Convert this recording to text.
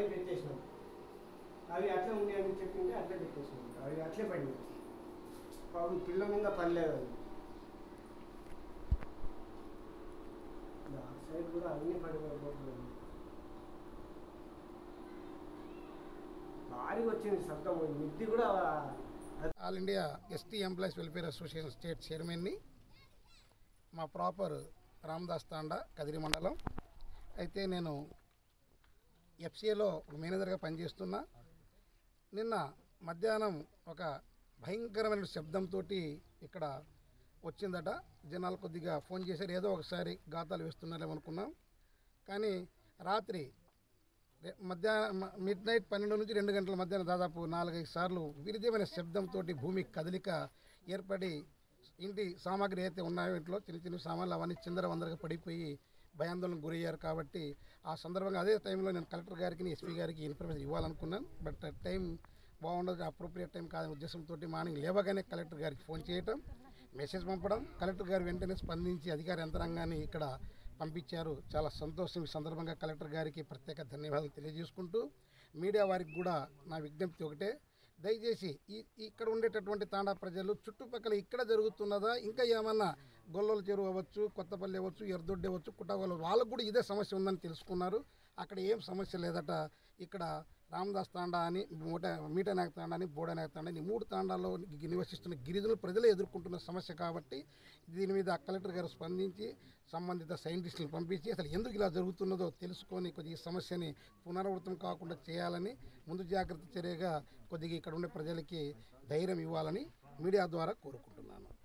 పైన పెట్టేసినాం అవి అట్లే ఉన్నాయని చెప్పింటే అట్లే పెట్టేసినాం అవి అట్లే పడినాయి పాపం పిల్ల మీద పడలేదు అది ఆ సైడ్ కూడా అన్నీ పడిపోతున్నాయి భారీగా వచ్చింది శబ్దం మిద్ది కూడా all India ST employees welfare association state చైర్మన్ని మా ప్రాపర్ రామదాస్ తాండా కదిరి మండలం అయితే నేను ఎఫ్సిఏలో ఒక మేనేజర్గా పనిచేస్తున్నా నిన్న మధ్యాహ్నం ఒక భయంకరమైన శబ్దంతో ఇక్కడ వచ్చిందట జనాలు కొద్దిగా ఫోన్ చేశారు ఏదో ఒకసారి గాతాలు వేస్తున్నారేమో అనుకున్నాం కానీ రాత్రి రే- మధ్యాహ్నం మిడ్ నైట్ పన్నెండు నుంచి రెండు గంటల మధ్యాహ్నం దాదాపు నాలుగైదు సార్లు విరిదమైన శబ్దంతో భూమి కదలిక ఏర్పడి ఇంటి సామాగ్రి అయితే ఉన్నాయో ఇంట్లో చిన్న చిన్న సామాన్లు అవన్నీ చిందర వందరగా పడిపోయి భయాందోళనకు గురయ్యారు కాబట్టి ఆ సందర్భంగా అదే టైంలో నేను కలెక్టర్ గారికి ఎస్పీ గారికి ఇన్ఫర్మేషన్ ఇవ్వాలనుకున్నాను బట్ టైం బాగుండదు అప్రోప్రియేట్ టైం కాదనే ఉద్దేశంతో మార్నింగ్ లేవగానే కలెక్టర్ గారికి ఫోన్ చేయటం మెసేజ్ పంపడం కలెక్టర్ గారు వెంటనే స్పందించి అధికార యంత్రాంగాన్ని ఇక్కడ పంపించారు చాలా సంతోషం ఈ సందర్భంగా కలెక్టర్ గారికి ప్రత్యేక ధన్యవాదాలు తెలియజేసుకుంటూ మీడియా వారికి కూడా నా విజ్ఞప్తి ఒకటే దయచేసి ఈ ఇక్కడ ఉండేటటువంటి తాండా ప్రజలు చుట్టుపక్కల ఇక్కడ జరుగుతున్నదా ఇంకా ఏమన్నా గొల్లల చెరువు అవ్వచ్చు కొత్తపల్లి అవ్వచ్చు ఎర్దొడ్డి అవ్వచ్చు కుట్టగొల్ల వాళ్ళకు కూడా ఇదే సమస్య ఉందని తెలుసుకున్నారు అక్కడ ఏం సమస్య లేదట ఇక్కడ రామదాస్ తాండా అని మూట మీటనాయక తాండా అని బోడనాయక తాండా అని ఈ మూడు తాండాల్లో గి- నివసిస్తున్న గిరిజనులు ప్రజలే ఎదుర్కొంటున్న సమస్య కాబట్టి దీని మీద కలెక్టర్ గారు స్పందించి సంబంధిత సైంటిస్టులను పంపించి అసలు ఎందుకు ఇలా జరుగుతున్నదో తెలుసుకొని కొద్దిగా ఈ సమస్యని పునరావృతం కాకుండా చేయాలని ముందు జాగ్రత్త చర్యగా కొద్దిగా ఇక్కడ ఉండే ప్రజలకి ధైర్యం ఇవ్వాలని మీడియా ద్వారా కోరుకుంటున్నాను